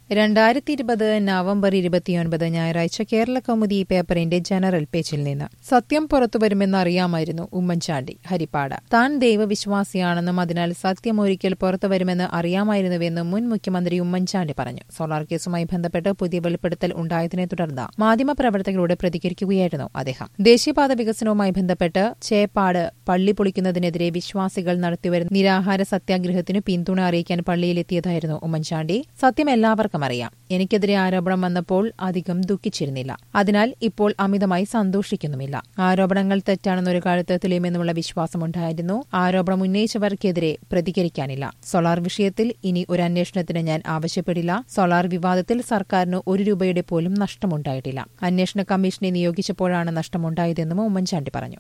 രണ്ടായിരത്തി ഇരുപത് നവംബർ ഇരുപത്തിയൊൻപത് ഞായറാഴ്ച കേരള കൗമുദി പേപ്പറിന്റെ ജനറൽ പേജിൽ നിന്ന് സത്യം പുറത്തുവരുമെന്ന് അറിയാമായിരുന്നു ഉമ്മൻചാണ്ടി ഹരിപ്പാട് താൻ ദൈവവിശ്വാസിയാണെന്നും അതിനാൽ സത്യം ഒരിക്കൽ പുറത്തുവരുമെന്ന് അറിയാമായിരുന്നുവെന്നും മുൻ മുഖ്യമന്ത്രി ഉമ്മൻചാണ്ടി പറഞ്ഞു സോളാർ കേസുമായി ബന്ധപ്പെട്ട് പുതിയ വെളിപ്പെടുത്തൽ ഉണ്ടായതിനെ തുടർന്ന് മാധ്യമപ്രവർത്തകരോട് പ്രതികരിക്കുകയായിരുന്നു അദ്ദേഹം ദേശീയപാത വികസനവുമായി ബന്ധപ്പെട്ട് ചേപ്പാട് പള്ളി പൊളിക്കുന്നതിനെതിരെ വിശ്വാസികൾ നടത്തിവരുന്ന നിരാഹാര സത്യാഗ്രഹത്തിന് പിന്തുണ അറിയിക്കാൻ പള്ളിയിലെത്തിയതായിരുന്നു ഉമ്മൻചാണ്ടി സത്യം എല്ലാവർക്കും അറിയാം എനിക്കെതിരെ ആരോപണം വന്നപ്പോൾ അധികം ദുഃഖിച്ചിരുന്നില്ല അതിനാൽ ഇപ്പോൾ അമിതമായി സന്തോഷിക്കുന്നുമില്ല ആരോപണങ്ങൾ തെറ്റാണെന്നൊരു കാലത്ത് തെളിയുമെന്നുള്ള വിശ്വാസമുണ്ടായിരുന്നു ആരോപണം ഉന്നയിച്ചവർക്കെതിരെ പ്രതികരിക്കാനില്ല സോളാർ വിഷയത്തിൽ ഇനി ഒരു അന്വേഷണത്തിന് ഞാൻ ആവശ്യപ്പെടില്ല സോളാർ വിവാദത്തിൽ സർക്കാരിന് ഒരു രൂപയുടെ പോലും നഷ്ടമുണ്ടായിട്ടില്ല അന്വേഷണ കമ്മീഷനെ നിയോഗിച്ചപ്പോഴാണ് നഷ്ടമുണ്ടായതെന്നും ഉമ്മൻചാണ്ടി പറഞ്ഞു